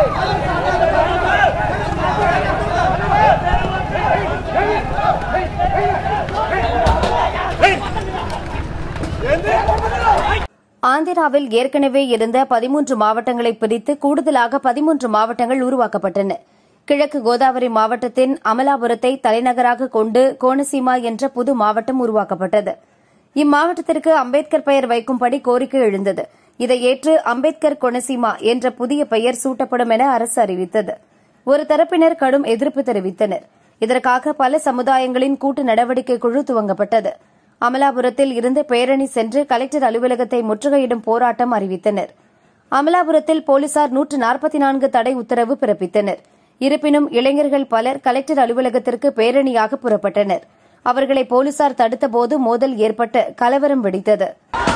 ஆந்திராவில் ஏற்கனவே இருந்த பதிமூன்று மாவட்டங்களை பிரித்து கூடுதலாக பதிமூன்று மாவட்டங்கள் உருவாக்கப்பட்டன கிழக்கு கோதாவரி மாவட்டத்தின் அமலாபுரத்தை தலைநகராக கொண்டு கோனசீமா என்ற புது மாவட்டம் உருவாக்கப்பட்டது இம்மாவட்டத்திற்கு அம்பேத்கர் பெயர் வைக்கும்படி கோரிக்கை எழுந்தது இதை ஏற்று அம்பேத்கர் கொனசீமா என்ற புதிய பெயர் சூட்டப்படும் என அரசு அறிவித்தது ஒரு தரப்பினர் கடும் எதிர்ப்பு தெரிவித்தனர் இதற்காக பல சமுதாயங்களின் கூட்டு நடவடிக்கை குழு துவங்கப்பட்டது அமலாபுரத்தில் இருந்து பேரணி சென்று கலெக்டர் அலுவலகத்தை முற்றுகையிடும் போராட்டம் அறிவித்தனர் அமலாபுரத்தில் போலீசார் நூற்று நாற்பத்தி நான்கு தடை உத்தரவு பிறப்பித்தனர் இருப்பினும் இளைஞர்கள் பலர் கலெக்டர் அலுவலகத்திற்கு பேரணியாக புறப்பட்டனர் அவர்களை போலீசார் தடுத்தபோது மோதல் ஏற்பட்டு கலவரம் வெடித்தது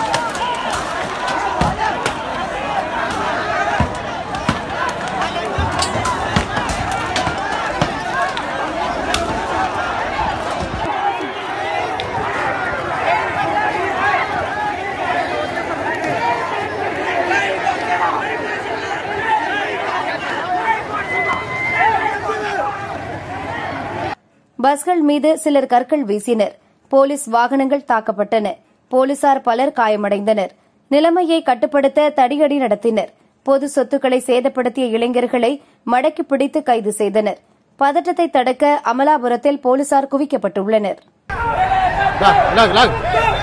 பஸ்கள் மீது சிலர் கற்கள் வீசினர் போலீஸ் வாகனங்கள் தாக்கப்பட்டன போலீசார் பலர் காயமடைந்தனர் நிலைமையை கட்டுப்படுத்த தடியடி நடத்தினர் பொது சொத்துக்களை சேதப்படுத்திய இளைஞர்களை மடக்கி பிடித்து கைது செய்தனர் பதற்றத்தை தடுக்க அமலாபுரத்தில் போலீசார் குவிக்கப்பட்டுள்ளனர் லாக் லாக் லாக்